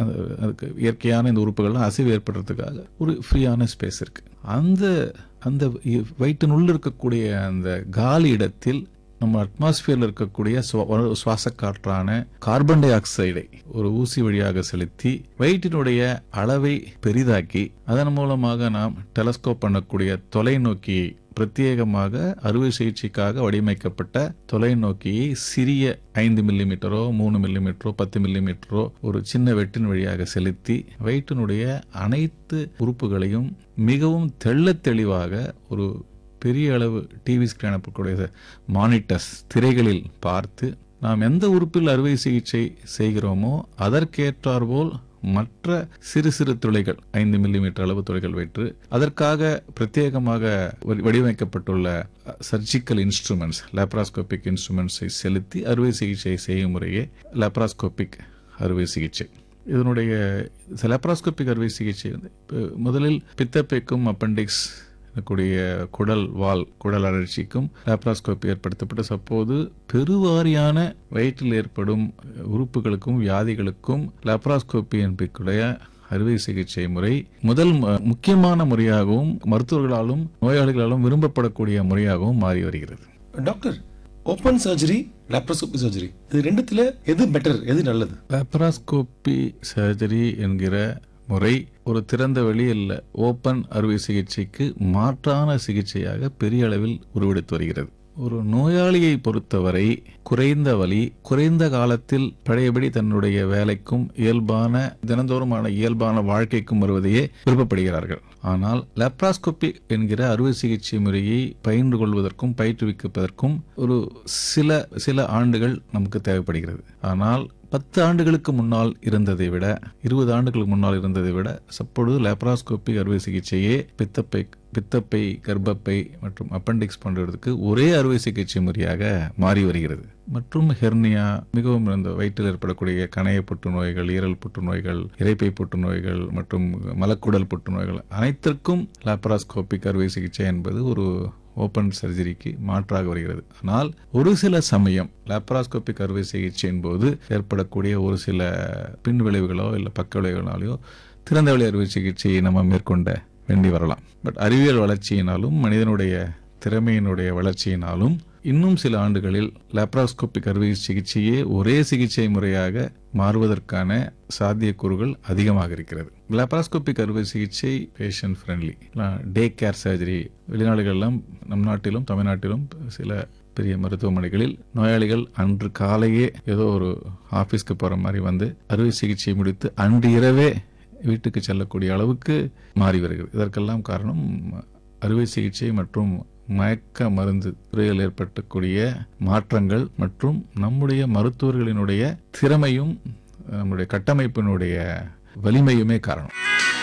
அது- அதுக்கு இயற்கையான இந்த உறுப்புகள்லாம் அசைவு ஏற்படுறதுக்காக ஒரு ஃப்ரீயான ஸ்பேஸ் இருக்கு அந்த அந்த இ- வயிற்றினுள்ள இருக்கக்கூடிய அந்த காலி இடத்தில் நம்ம அட்மாஸ்பியர்ல இருக்கக்கூடிய சுவா- ஒரு சுவாச காற்றான கார்பன் டை ஆக்சைடை ஒரு ஊசி வழியாக செலுத்தி வயிற்றினுடைய அளவை பெரிதாக்கி அதன் மூலமாக நாம் டெலஸ்கோப் பண்ணக்கூடிய தொலைநோக்கியை பிரத்யேகமாக அறுவை சிகிச்சைக்காக வடிவமைக்கப்பட்ட தொலைநோக்கியை சிறிய ஐந்து மில்லிமீட்டரோ மூணு மில்லிமீட்டரோ பத்து மில்லிமீட்டரோ ஒரு சின்ன வெட்டின் வழியாக செலுத்தி வயிற்றினுடைய அனைத்து உறுப்புகளையும் மிகவும் தெள்ளத் தெளிவாக ஒரு பெரிய அளவு டிவி ஸ்கிரீன் இருக்கக்கூடிய மானிட்டர்ஸ் திரைகளில் பார்த்து நாம் எந்த உறுப்பில் அறுவை சிகிச்சை செய்கிறோமோ அதற்கேற்றாற்போல் மற்ற சிறு சிறு துளைகள் ஐந்து மில்லிமீட்டர் அளவு துளைகள் வைத்து அதற்காக பிரத்யேகமாக வடி- வடிவமைக்கப்பட்டுள்ள சர்ஜிக்கல் இன்ஸ்ட்ருமெண்ட்ஸ் லேப்ராஸ்கோபிக் இன்ஸ்ட்ருமெண்ட்ஸை செலுத்தி அறுவை சிகிச்சை செய்யும் முறையே லேப்ராஸ்கோபிக் அறுவை சிகிச்சை இதனுடைய லேப்ராஸ்கோபிக் அறுவை சிகிச்சை வந்து இப்ப முதலில் பித்தப்பைக்கும் அப்பெண்டிக்ஸ் கூடிய குடல் வால் குடல் அழற்சிக்கும் லேப்ராஸ்கோபி ஏற்படுத்தப்பட்ட அப்போது பெருவாரியான வயிற்றில் ஏற்படும் உறுப்புகளுக்கும் வியாதிகளுக்கும் லேப்ராஸ்கோபி என்பதற்குடைய அறுவை சிகிச்சை முறை முதல் மு- முக்கியமான முறையாகவும் மருத்துவர்களாலும் நோயாளிகளாலும் விரும்பப்படக்கூடிய முறையாகவும் மாறி வருகிறது doctor open surgery laparoscopy surgery இது ரெண்டுத்துல எது பெட்டர் எது நல்லது லேப்ராஸ்கோபி சர்ஜரி என்கிற முறை ஒரு திறந்த வெளி இல்ல ஓப்பன் அறுவை சிகிச்சைக்கு மாற்றான சிகிச்சையாக பெரிய அளவில் உருவெடுத்து வருகிறது ஒரு நோயாளியை பொறுத்தவரை குறைந்த வலி குறைந்த காலத்தில் பழையபடி தன்னுடைய வேலைக்கும் இயல்பான தினந்தோறுமான இயல்பான வாழ்க்கைக்கும் வருவதையே விருப்பப்படுகிறார்கள் ஆனால் லேப்ராஸ்கோபி என்கிற அறுவை சிகிச்சை முறையை பயின்று கொள்வதற்கும் பயிற்றுவிப்பதற்கும் ஒரு சில சில ஆண்டுகள் நமக்கு தேவைப்படுகிறது ஆனால் பத்து ஆண்டுகளுக்கு முன்னால் இருந்ததை விட இருபது ஆண்டுகளுக்கு முன்னால் இருந்ததை விட அப்பொழுது லேப்ராஸ்கோபி அறுவை சிகிச்சையே பித்தப்பை பித்தப்பை கர்ப்பப்பை மற்றும் அப்பெண்டிக்ஸ் போன்றதுக்கு ஒரே அறுவை சிகிச்சை முறையாக மாறி வருகிறது மற்றும் ஹெர்னியா மிகவும் இந்த வயிற்றில் ஏற்படக்கூடிய கணைய புற்றுநோய்கள் ஈரல் புற்றுநோய்கள் இரைப்பை புற்றுநோய்கள் மற்றும் மலக்குடல் புற்றுநோய்கள் அனைத்திற்கும் லேப்ராஸ்கோபிக் அறுவை சிகிச்சை என்பது ஒரு ஓப்பன் சர்ஜரிக்கு மாற்றாக வருகிறது ஆனால் ஒரு சில சமயம் லேப்ராஸ்கோபிக் அறுவை சிகிச்சையின் போது ஏற்படக்கூடிய ஒரு சில பின் விளைவுகளோ இல்லை பக்க விளைவுகளாலேயோ திறந்த வழி அறுவை சிகிச்சையை நம்ம மேற்கொண்ட வேண்டி வரலாம் பட் அறிவியல் வளர்ச்சியினாலும் மனிதனுடைய திறமையினுடைய வளர்ச்சியினாலும் இன்னும் சில ஆண்டுகளில் லேப்ராஸ்கோபிக் அறுவை சிகிச்சையே ஒரே சிகிச்சை முறையாக மாறுவதற்கான சாத்தியக்கூறுகள் அதிகமாக இருக்கிறது லேப்ராஸ்கோபிக் அறுவை சிகிச்சை patient friendly day care surgery வெளிநாடுகளெல்லாம் நம் நாட்டிலும் தமிழ்நாட்டிலும் சில பெரிய மருத்துவமனைகளில் நோயாளிகள் அன்று காலையே ஏதோ ஒரு ஆபீஸ்க்கு போற மாதிரி வந்து அறுவை சிகிச்சை முடித்து அன்று இரவே வீட்டுக்கு செல்லக்கூடிய அளவுக்கு மாறி வருகிறது இதற்கெல்லாம் காரணம் அறுவை சிகிச்சை மற்றும் மயக்க மருந்து துறையில் ஏற்பட்டக்கூடிய மாற்றங்கள் மற்றும் நம்முடைய மருத்துவர்களினுடைய திறமையும் நம்முடைய கட்டமைப்பினுடைய வலிமையுமே காரணம்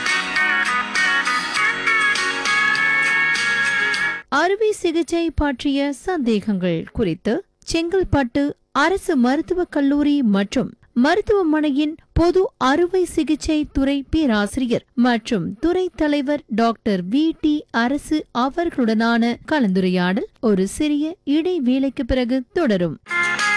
அறுவை சிகிச்சை பற்றிய சந்தேகங்கள் குறித்து செங்கல்பட்டு அரசு மருத்துவக் கல்லூரி மற்றும் மருத்துவமனையின் பொது அறுவை சிகிச்சை துறை பேராசிரியர் மற்றும் துறை தலைவர் டாக்டர் வி டி அரசு அவர்களுடனான கலந்துரையாடல் ஒரு சிறிய இடைவேளைக்கு பிறகு தொடரும்